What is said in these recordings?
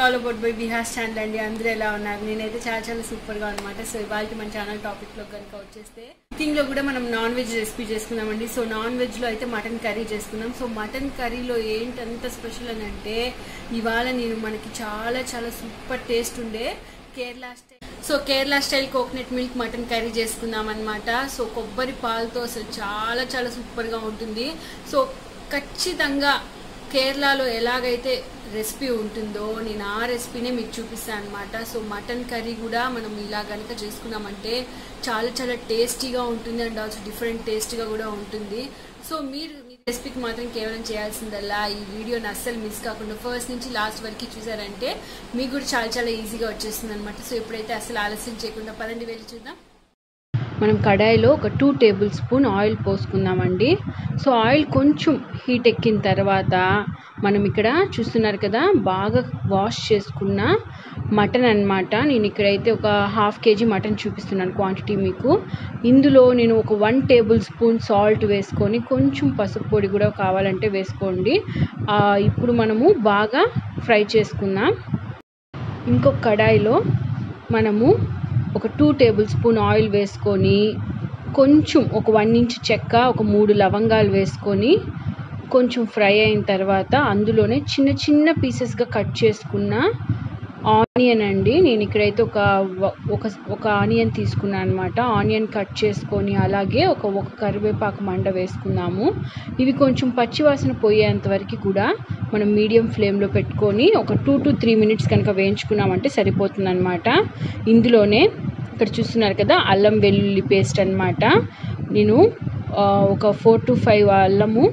all about by బిహాస్ channel అండి అందరూ ఎలా ఉన్నారు నేనైతే చాలా చాలా సూపర్ గా అనమాట సో ఇవాళ మన ఛానల్ టాపిక్ లో కనుక వచ్చేస్తే కుకింగ్ లో కూడా మనం నాన్ వెజ్ రెసిపీ చేసుకుందామండి సో నాన్ వెజ్ లో అయితే మటన్ కర్రీ చేసుకుందాం సో మటన్ కర్రీలో ఏంటి అంత స్పెషల్ అని అంటే ఇవాళ నేను మనకి చాలా చాలా సూపర్ టేస్ట్ ఉండే Kerala style so Kerala style coconut milk mutton curry చేసుకుందాం అనమాట సో కొబ్బరి పాలతో అసలు చాలా చాలా సూపర్గా ఉంటుంది సో ఖచ్చితంగా కేరళలో ఎలాగైతే రెసిపీ ఉంటుందో నేను ఆ రెసిపీనే మీకు చూపిస్తాను అనమాట సో మటన్ కర్రీ కూడా మనం ఇలా కనుక చేసుకున్నామంటే చాలా చాలా టేస్టీగా ఉంటుంది అండ్ ఆల్సో డిఫరెంట్ టేస్ట్గా కూడా ఉంటుంది సో మీరు మీ రెసిపీకి మాత్రం కేవలం చేయాల్సిందల్లా ఈ వీడియోని అస్సలు మిస్ కాకుండా ఫస్ట్ నుంచి లాస్ట్ వరకు చూసారంటే మీకు కూడా చాలా చాలా ఈజీగా వచ్చేస్తుంది అనమాట సో ఇప్పుడైతే అసలు ఆలస్యం చేయకుండా పదండి వెళ్ళి చూద్దాం మనం కడాయిలో ఒక టూ టేబుల్ స్పూన్ ఆయిల్ పోసుకుందామండి సో ఆయిల్ కొంచెం హీట్ ఎక్కిన తర్వాత మనం ఇక్కడ చూస్తున్నారు కదా బాగా వాష్ చేసుకున్న మటన్ అనమాట నేను ఇక్కడైతే ఒక హాఫ్ కేజీ మటన్ చూపిస్తున్నాను క్వాంటిటీ మీకు ఇందులో నేను ఒక వన్ టేబుల్ స్పూన్ సాల్ట్ వేసుకొని కొంచెం పసుపు పొడి కూడా కావాలంటే వేసుకోండి ఇప్పుడు మనము బాగా ఫ్రై చేసుకుందాం ఇంకొక కడాయిలో మనము ఒక టూ టేబుల్ స్పూన్ ఆయిల్ వేసుకొని కొంచెం ఒక వన్ ఇంచ్ చెక్క ఒక మూడు లవంగాలు వేసుకొని కొంచెం ఫ్రై అయిన తర్వాత అందులోనే చిన్న చిన్న పీసెస్గా కట్ చేసుకున్న ఆనియన్ అండి నేను ఇక్కడైతే ఒక ఒక ఒక ఆనియన్ తీసుకున్నాను అనమాట ఆనియన్ కట్ చేసుకొని అలాగే ఒక ఒక కరివేపాకు మండ వేసుకున్నాము ఇవి కొంచెం పచ్చివాసన పోయేంత వరకు కూడా మనం మీడియం ఫ్లేమ్లో పెట్టుకొని ఒక టూ టు త్రీ మినిట్స్ కనుక వేయించుకున్నామంటే సరిపోతుంది అనమాట ఇందులోనే ఇక్కడ చూస్తున్నారు కదా అల్లం వెల్లుల్లి పేస్ట్ అనమాట నేను ఒక ఫోర్ టు ఫైవ్ అల్లము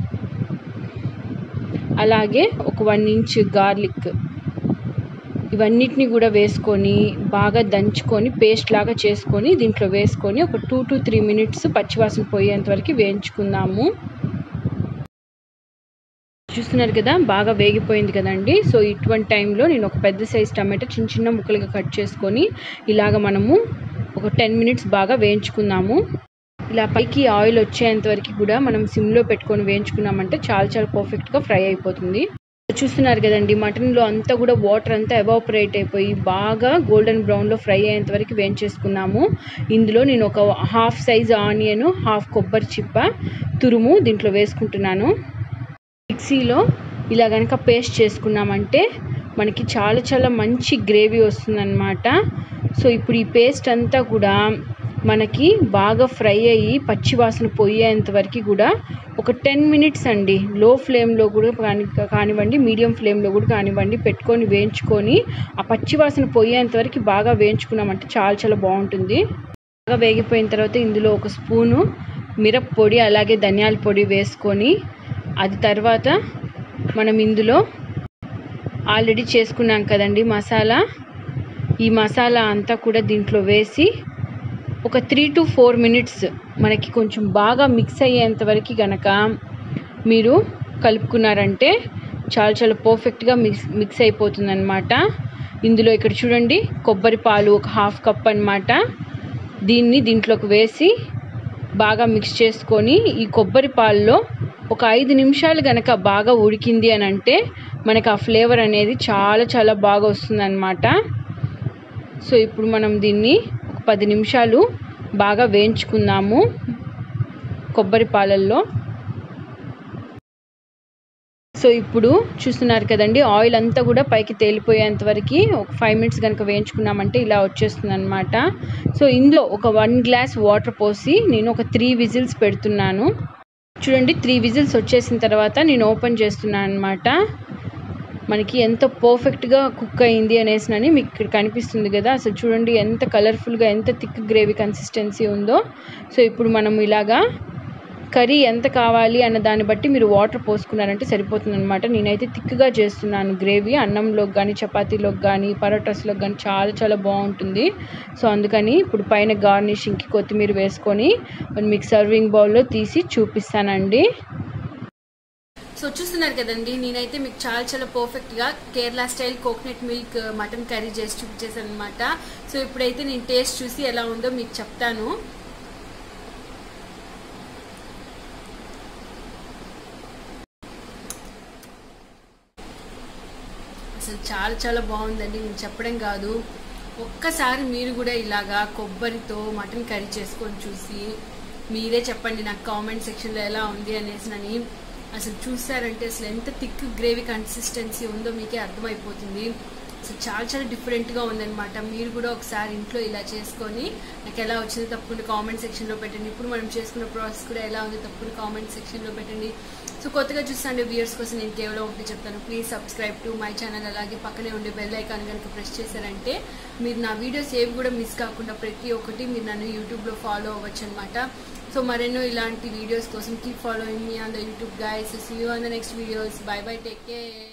అలాగే ఒక వన్ ఇంచ్ గార్లిక్ ఇవన్నిటిని కూడా వేసుకొని బాగా దంచుకొని పేస్ట్ లాగా చేసుకొని దీంట్లో వేసుకొని ఒక టూ టు త్రీ మినిట్స్ పచ్చివాసన పోయేంత వరకు వేయించుకుందాము చూస్తున్నారు కదా బాగా వేగిపోయింది కదండి సో ఇటువంటి టైంలో నేను ఒక పెద్ద సైజ్ టమాటా చిన్న చిన్న ముక్కలుగా కట్ చేసుకొని ఇలాగ మనము ఒక టెన్ మినిట్స్ బాగా వేయించుకుందాము ఇలా పైకి ఆయిల్ వచ్చేంత వరకు కూడా మనం సిమ్లో పెట్టుకొని వేయించుకున్నామంటే చాలా చాలా పర్ఫెక్ట్గా ఫ్రై అయిపోతుంది చూస్తున్నారు కదండి మటన్లో అంతా కూడా వాటర్ అంతా ఎవాపరేట్ అయిపోయి బాగా గోల్డెన్ బ్రౌన్లో ఫ్రై అయ్యేంత వరకు వేయించేసుకున్నాము ఇందులో నేను ఒక హాఫ్ సైజ్ ఆనియన్ హాఫ్ కొబ్బరి చిప్ప తురుము దీంట్లో వేసుకుంటున్నాను మిక్సీలో ఇలా కనుక పేస్ట్ చేసుకున్నామంటే మనకి చాలా చాలా మంచి గ్రేవీ వస్తుందన్నమాట సో ఇప్పుడు ఈ పేస్ట్ అంతా కూడా మనకి బాగా ఫ్రై అయ్యి పచ్చివాసన పోయేంత వరకు కూడా ఒక టెన్ మినిట్స్ అండి లో ఫ్లేమ్లో కూడా కాని కానివ్వండి మీడియం ఫ్లేమ్లో కూడా కానివ్వండి పెట్టుకొని వేయించుకొని ఆ పచ్చివాసన పోయేంత వరకు బాగా వేయించుకున్నామంటే చాలా చాలా బాగుంటుంది బాగా వేగిపోయిన తర్వాత ఇందులో ఒక స్పూను మిరప్పొడి అలాగే ధనియాల పొడి వేసుకొని అది తర్వాత మనం ఇందులో ఆల్రెడీ చేసుకున్నాం కదండి మసాలా ఈ మసాలా అంతా కూడా దీంట్లో వేసి ఒక త్రీ టు ఫోర్ మినిట్స్ మనకి కొంచెం బాగా మిక్స్ అయ్యేంత వరకు గనక మీరు కలుపుకున్నారంటే చాలా చాలా పర్ఫెక్ట్గా మిక్స్ మిక్స్ అయిపోతుంది అనమాట ఇందులో ఇక్కడ చూడండి కొబ్బరి పాలు ఒక హాఫ్ కప్ అనమాట దీన్ని దీంట్లోకి వేసి బాగా మిక్స్ చేసుకొని ఈ కొబ్బరి పాలలో ఒక ఐదు నిమిషాలు కనుక బాగా ఉడికింది అని అంటే మనకు ఆ ఫ్లేవర్ అనేది చాలా చాలా బాగా వస్తుంది అనమాట సో ఇప్పుడు మనం దీన్ని ఒక పది నిమిషాలు బాగా వేయించుకుందాము కొబ్బరి పాలల్లో సో ఇప్పుడు చూస్తున్నారు కదండి ఆయిల్ అంతా కూడా పైకి తేలిపోయేంత వరకు ఒక ఫైవ్ మినిట్స్ కనుక వేయించుకున్నామంటే ఇలా వచ్చేస్తుంది అనమాట సో ఇందులో ఒక వన్ గ్లాస్ వాటర్ పోసి నేను ఒక త్రీ విజిల్స్ పెడుతున్నాను చూడండి త్రీ విజిల్స్ వచ్చేసిన తర్వాత నేను ఓపెన్ చేస్తున్నాను అనమాట మనకి ఎంత పర్ఫెక్ట్గా కుక్ అయింది అనేసినని మీకు ఇక్కడ కనిపిస్తుంది కదా అసలు చూడండి ఎంత కలర్ఫుల్గా ఎంత థిక్ గ్రేవీ కన్సిస్టెన్సీ ఉందో సో ఇప్పుడు మనం ఇలాగా కర్రీ ఎంత కావాలి అన్న దాన్ని బట్టి మీరు వాటర్ పోసుకున్నారంటే సరిపోతుంది అనమాట నేనైతే థిక్గా చేస్తున్నాను గ్రేవీ అన్నంలోకి కానీ చపాతీలోకి కానీ పరోటాస్లోకి కానీ చాలా చాలా బాగుంటుంది సో అందుకని ఇప్పుడు పైన గార్నిషింగ్కి కొత్తిమీర వేసుకొని మీకు సర్వింగ్ బౌల్లో తీసి చూపిస్తానండి సో చూస్తున్నారు కదండి నేనైతే మీకు చాలా చాలా పర్ఫెక్ట్గా Kerala style coconut milk mutton curry చేసి చూపించేసాను అనమాట సో ఇప్పుడైతే నేను టేస్ట్ చూసి ఎలా ఉందో మీకు చెప్తాను అసలు చాలా చాలా బాగుందండి నేను చెప్పడం కాదు ఒక్కసారి మీరు కూడా ఇలాగా కొబ్బరితో మటన్ కర్రీ చేసుకొని చూసి మీరే చెప్పండి నాకు కామెంట్ సెక్షన్లో ఎలా ఉంది అనేసి నని అసలు చూసారంటే అసలు ఎంత థిక్ గ్రేవీ కన్సిస్టెన్సీ ఉందో మీకే అర్థమైపోతుంది అసలు చాలా చాలా డిఫరెంట్గా ఉందన్నమాట మీరు కూడా ఒకసారి ఇంట్లో ఇలా చేసుకొని నాకు ఎలా వచ్చిందో తప్పకుండా కామెంట్ సెక్షన్లో పెట్టండి ఇప్పుడు మనం చేసుకున్న ప్రాసెస్ కూడా ఎలా ఉంది తప్పకుండా కామెంట్ సెక్షన్లో పెట్టండి సో కొత్తగా చూస్తాండే వ్యూయర్స్ కోసం నేను కేవలం ఒకటి చెప్తాను please subscribe to my channel అలాగే పక్కనే ఉండే బెల్ ఐకాన్ కనుక ప్రెస్ చేశారంటే మీరు నా వీడియోస్ ఏవి కూడా మిస్ కాకుండా ప్రతి ఒక్కటి మీరు నన్ను యూట్యూబ్లో ఫాలో అవ్వచ్చు అనమాట సో మరెన్నో ఇలాంటి వీడియోస్ కోసం keep following me on the YouTube guys see you on the next videos bye bye take care